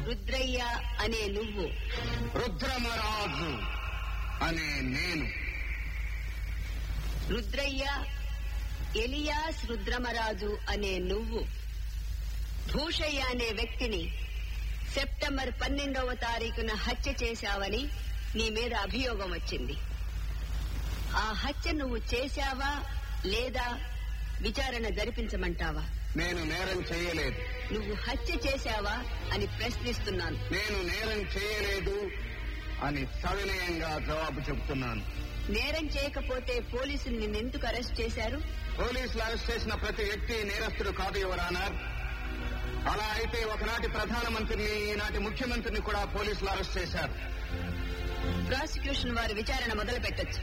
రుద్రయ్య అనే నువ్వు రుద్రమరాజు అనే నేను రుద్రయ్య ఎలియాస్ రుద్రమరాజు అనే నువ్వు భూషయ్య అనే వ్యక్తిని సెప్టెంబర్ పన్నెండవ తారీఖున హత్య చేశావని నీ మీద అభియోగం వచ్చింది ఆ హత్య నువ్వు చేశావా లేదా విచారణ జరిపించమంటావా నేను నేరం చేయలేదు నువ్వు హత్య చేశావా అని ప్రశ్నిస్తున్నాను నేను నేరం చేయలేదు అని సవినయంగా జవాబు చెబుతున్నాను నేరం చేయకపోతే పోలీసులు నిన్నెందుకు అరెస్ట్ చేశారు పోలీసులు అరెస్ట్ చేసిన ప్రతి వ్యక్తి నేరస్తుడు కాదు యువరానర్ అలా అయితే ఒకనాటి ప్రధానమంత్రిని ఈనాటి ముఖ్యమంత్రిని కూడా పోలీసులు అరెస్ట్ చేశారు ప్రాసిక్యూషన్ వారి విచారణ మొదలు పెట్టొచ్చు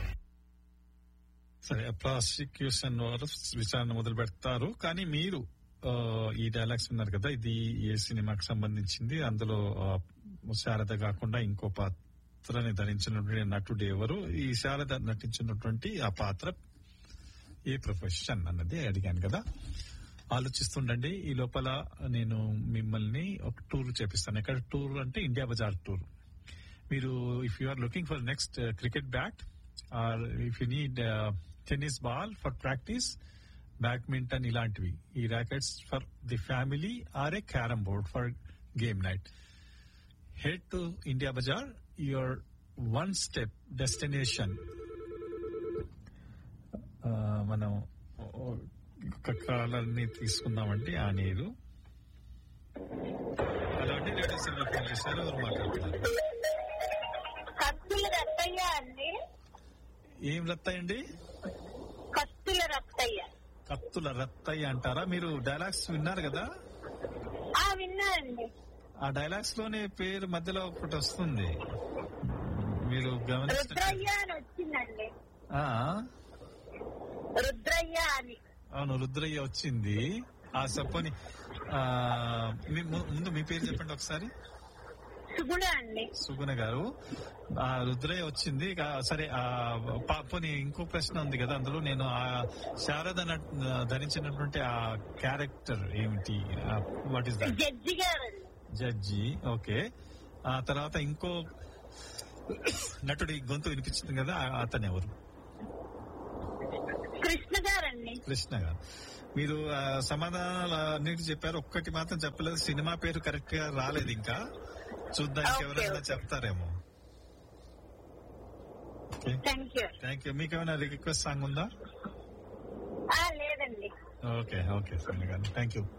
సరే ప్రాసిక్యూషన్ వారు విచారణ మొదలు పెడతారు కానీ మీరు ఆ, ఈ డైలాగ్స్ విన్నారు కదా ఇది ఏ సినిమాకి సంబంధించింది అందులో ఆ, శారద కాకుండా ఇంకో పాత్రని ధరించినటువంటి నటుడు ఎవరు ఈ శారద నటించినటువంటి ఆ పాత్ర ఏ ప్రొఫెషన్ అన్నది అడిగాను కదా ఆలోచిస్తుండండి ఈ లోపల నేను మిమ్మల్ని ఒక టూర్ చేపిస్తాను ఎక్కడ టూర్ అంటే ఇండియా బజార్ టూర్ మీరు if you are looking for next cricket bat or if you need tennis ball for practice badminton ఇలాంటివి ఈ racquets for the family or a carrom board for game night head to India Bazaar your one step destination మనం ఒక కాలర్ని తీసుకుందామండి ఆ నీరు hello అండి radio cinema phone చేశారు ఎవరు మాట్లాడుతున్నారు కత్తుల రత్తయ్య అండి ఏం రత్తయ్యండి కత్తుల రత్తయ్య కత్తుల రత్తయ్య అంటారా మీరు డైలాగ్స్ విన్నారు కదా ఆ విన్నానండి ఆ డైలాగ్స్ లోనే పేరు మధ్యలో ఒకటి వస్తుంది మీరు గమనించిన రుద్రయ్య అని వచ్చిందండి రుద్రయ్య అని అవును రుద్రయ్య వచ్చింది ఆ చెప్పని ఆ, మీ ము- ముందు మీ పేరు చెప్పండి ఒకసారి సుగుణ అండి సుగుణ గారు ఆ రుద్రయ్య వచ్చింది ఇక సరే ఆ పాపని ఇంకో ప్రశ్న ఉంది కదా అందులో నేను ఆ శారద నట్- ధరించినటువంటి ఆ క్యారెక్టర్ ఏమిటి వాట్ ఈస్ దట్ జడ్జి గారండి జడ్జి ఓకే ఆ తర్వాత ఇంకో నటుడి గొంతు వినిపించింది కదా ఆ- అతను ఎవరు కృష్ణ గారండి కృష్ణ గారు మీరు ఆ, సమాధానాలు అన్నిటి చెప్పారు ఒక్కటి మాత్రం చెప్పలేదు సినిమా పేరు కరెక్ట్ గా రాలేదు ఇంకా చూద్దాం Okay, ఎవరైనా okay. చెప్తారేమో థ్యాంక్ యూ థ్యాంక్ యూ మీకు ఏమైనా రిక్వెస్ట్ సాంగ్ ఉందా ఆ లేదండి ఓకే ఓకే సరే గారు థ్యాంక్ యూ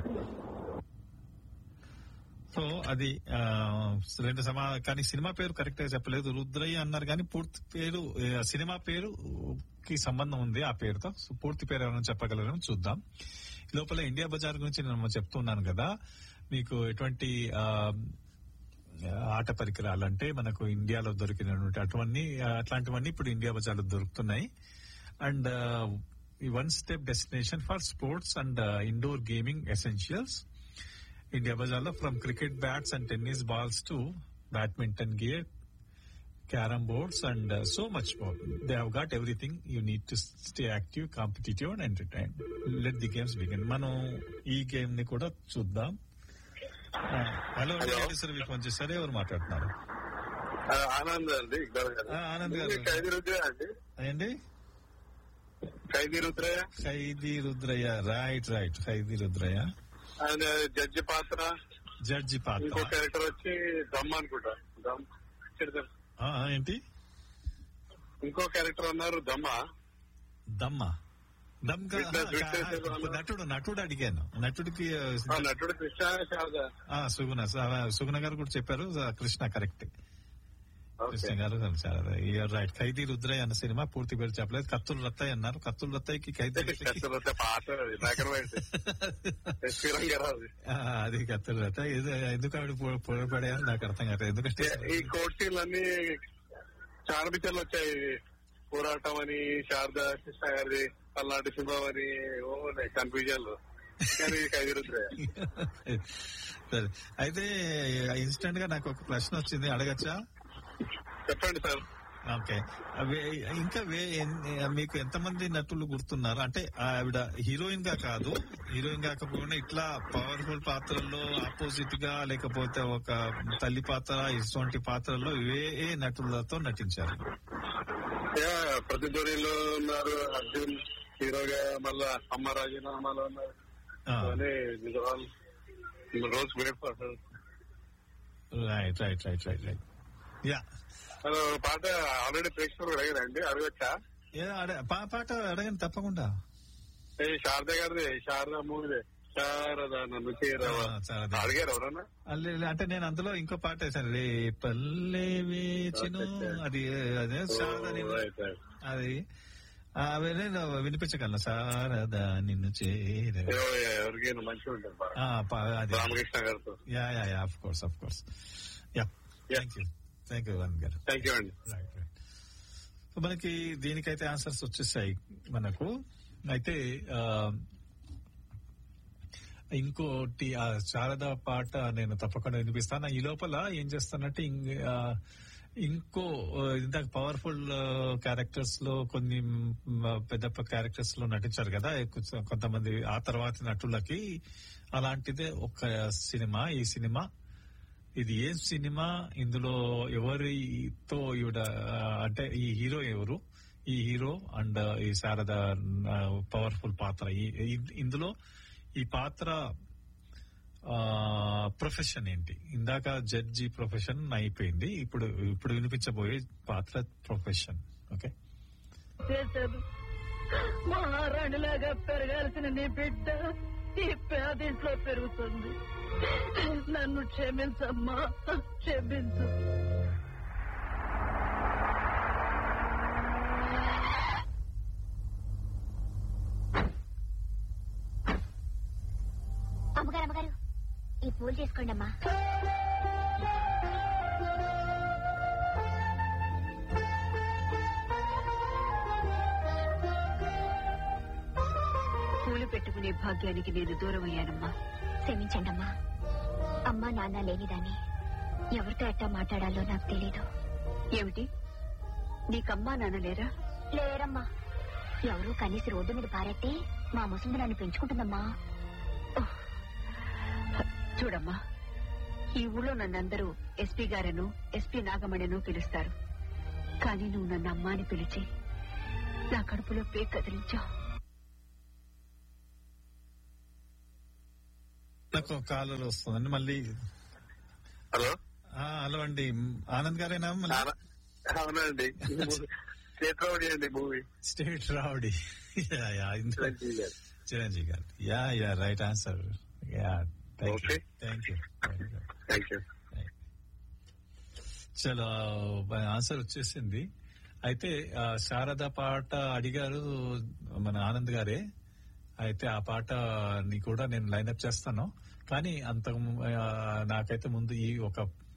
సో అది ఆ, రెండు సమా కానీ సినిమా పేరు కరెక్ట్ గా చెప్పలేదు రుద్రయ్య అన్నారు కానీ పూర్తి పేరు ఆ, సినిమా పేరు కి సంబంధం ఉంది ఆ పేరుతో సో పూర్తి పేరు ఏమైనా చెప్పగలరేమో చూద్దాం ఈ లోపల ఇండియా బజార్ గురించి నేను చెప్తున్నాను కదా మీకు ఎటువంటి ఆ, ఆట పరికరాలు అంటే మనకు ఇండియాలో దొరికినటువంటి అటువంటి అట్లాంటివన్నీ ఇప్పుడు ఇండియా బజార్లో దొరుకుతున్నాయి అండ్ ఈ one step destination for sports and indoor gaming essentials India బజార్లో from cricket bats and tennis balls to badminton gear carrom boards and so much more they have got everything you need to stay active competitive and entertain let the games begin మనం ఈ game ని కూడా చూద్దాం hello sir మీరు phone చేశారు ఎవరు మాట్లాడుతున్నారు ఆ, ఆనంద్ అండి ఇక్బాల్ గారు ఆ, ఆనంద్ గారు. ఇది ఖైదీ రుద్రయ్య అండి ఏంటి ఖైదీ రుద్రయ్య ఖైదీ రుద్రయ్య రైట్ రైట్ ఖైదీ రుద్రయ్య ఆయన జడ్జి పాత్ర జడ్జి పాత్ర ఇంకో క్యారెక్టర్ వచ్చి దమ్ అనుకుంటా దమ్ చిరుత- ఆ, ఏంటి ఇంకో క్యారెక్టర్ అన్నారు దమ్మ దమ్మ దమ్ కా- Witness, witness ఆ, ఎవరు? నటుడు నటుడు అడిగాను నటుడికి ఆ నటుడు కృష్ణ శారద ఆ, సుగుణ స- సుగుణ గారు కూడా చెప్పారు ఆ, కృష్ణ కరెక్ట్ కృష్ణ ఓకే గారు యూఆర్ రైట్ ఖైదీ రుద్రయ్య అన్న సినిమా పూర్తి పేరు చెప్పలేదు కత్తులు రత్తయ్య అన్నారు కత్తులు రత్తయ్యకి ఖైదీ రత్తయ్యకి- కష్టపడితే పాత అది black and white SP Rangarao ఆ, అది కత్తులు రత్తయ్య ఇది ఎందుకు ఆవిడ పొ- పొరపడాయని నాకు అర్థం కాదు ఎందుకంటే ఈ కోర్ట్ సీన్లు అన్ని చాలా పిక్చర్లు వచ్చాయి పోరాటం అని శారద కృష్ణ గారిది పల్నాటి సింహం అని ఓ కన్ఫ్యూజన్లు కానీ ఖైదీ రుద్రయ్య సరే అయితే ఇన్స్టెంట్ గా నాకు ఒక ప్రశ్న వచ్చింది అడగచ్చా చెప్పండి సార్ ఓకే అవే ఇంకా వే ఎన్- మీకు ఎంతమంది నటులు గుర్తున్నారు అంటే ఆవిడ హీరోయిన్ గా కాదు హీరోయిన్ కాకపోయినా ఇట్లా పవర్ఫుల్ పాత్రల్లో ఆపోజిట్ గా లేకపోతే ఒక తల్లి పాత్ర ఇటువంటి పాత్రల్లో ఏ ఏ నటులతో నటించారు యా, ప్రతిధ్వనిలో ఉన్నారు అర్జున్ హీరోగా మళ్ళా అమ్మ రాజీనామాలో ఉన్నారు ఆ, అని నిజాలు రోజు wait for right right right right right yeah hello పాట ఆల్రెడీ ప్రేక్షకులు అడిగారండి అడగచ్చా ఏ అడ- పా- పాట అడగండి తప్పకుండా ఏ శారద గారిది శారద మూవీదే శారద నన్ను చేరవా ఆ, శారద. అడిగారు ఎవరన్నా అల్లే అంటే నేను అందులో ఇంకో పాట వేసాను రే పల్లె వేచిను అది అదే శారద నిన్ను- Right, right. అది అవి నేను వినిపించగలను శారద నిన్ను చేర ఎవరు- ఎవరికైనా మంచిగా ఉంటుంది బాగా. ఆ, పా- అది రామకృష్ణ గారితో yeah yeah yeah of course of course yeah thank you thank you one గారు థ్యాంక్ యూ అండి రైట్ రైట్ సో మనకి దీనికైతే ఆన్సర్స్ వచ్చేసాయి మనకు అయితే ఆ, ఇంకోటి ఆ శారద పాట నేను తప్పకుండా వినిపిస్తాను ఈ లోపల ఏం చేస్తానంటే ఇం- ఆ, ఇంకో ఆ, ఇందాక పవర్ఫుల్ క్యారెక్టర్స్ లో కొన్ని మ్, పెద్ద క్యారెక్టర్స్ లో నటించారు కదా కొంచెం- కొంతమంది ఆ తర్వాత నటులకి అలాంటిదే ఒక సినిమా ఈ సినిమా ఇది ఏం సినిమా ఇందులో ఎవరితో ఈవిడ ఆ, అంటే ఈ హీరో ఎవరు ఈ హీరో అండ్ ఈ శారద పవర్ఫుల్ పాత్ర ఈ- ఈ- ఇందులో ఈ పాత్ర ప్రొఫెషన్ ఏంటి ఇందాక జడ్జి ప్రొఫెషన్ అయిపోయింది ఇప్పుడు ఇప్పుడు వినిపించబోయే పాత్ర ప్రొఫెషన్ ఓకే చేశాను మహారాణిలాగా పెరగాల్సిన నీ బిడ్డ ఈ పేదింట్లో పెరుగుతుంది నన్ను క్షమించమ్మా క్షమించు అమ్మగారు అమ్మగారు ఈ పూలు తీసుకోండి అమ్మా పూలు పెట్టుకునే భాగ్యానికి నేను దూరం అయ్యానమ్మా క్షమించండి అమ్మా అమ్మా నాన్న లేనిదాన్ని ఎవరితో ఎట్టా మాట్లాడాలో నాకు తెలీదు ఏమిటి నీకమ్మా నాన్న లేరా లేరమ్మా ఎవరూ కనీసం రోడ్డు మీద పారెత్తే మా ముసలి నన్ను పెంచుకుంటుందమ్మా చూడమ్మా ఈ ఊళ్ళో నన్నందరూ ఎస్పీ గారను ఎస్పీ నాగమణిను పిలుస్తారు కానీ నువ్వు నన్ను అమ్మా అని పిలిచి నా కడుపులో పేక్ కదిలించావు నాకు కాలర్ వస్తుందండి మళ్ళీ హలో ఆ, హలో అండి ఆనంద్ గారేనా మళ్ళీ చాలా- అవునండి చేతి అండి movie state rowdy yeah yeah ఇందులో చిరంజీవి గారు చిరంజీవి గారు yeah yeah right answer yeah thank you Okay. Thank you thank you చలో ఆన్సర్ వచ్చేసింది అయితే ఆ శారద పాట అడిగారు మన ఆనంద్ గారే అయితే ఆ పాటని కూడా నేను లైన్అప్ చేస్తాను కానీ అంత ఆ, నాకైతే ముందు ఈ ఒక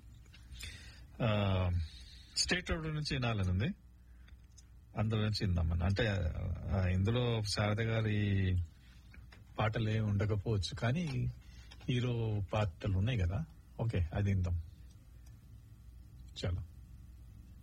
స్టేట్ రోడ్ నుంచి వినాలని ఉంది అందులో నుంచి విందామని అంటే ఆ, ఇందులో శారద గారి పాటలు ఏమి ఉండకపోవచ్చు కానీ హీరో పాటలు ఉన్నాయి కదా ఓకే అది విందాం చలో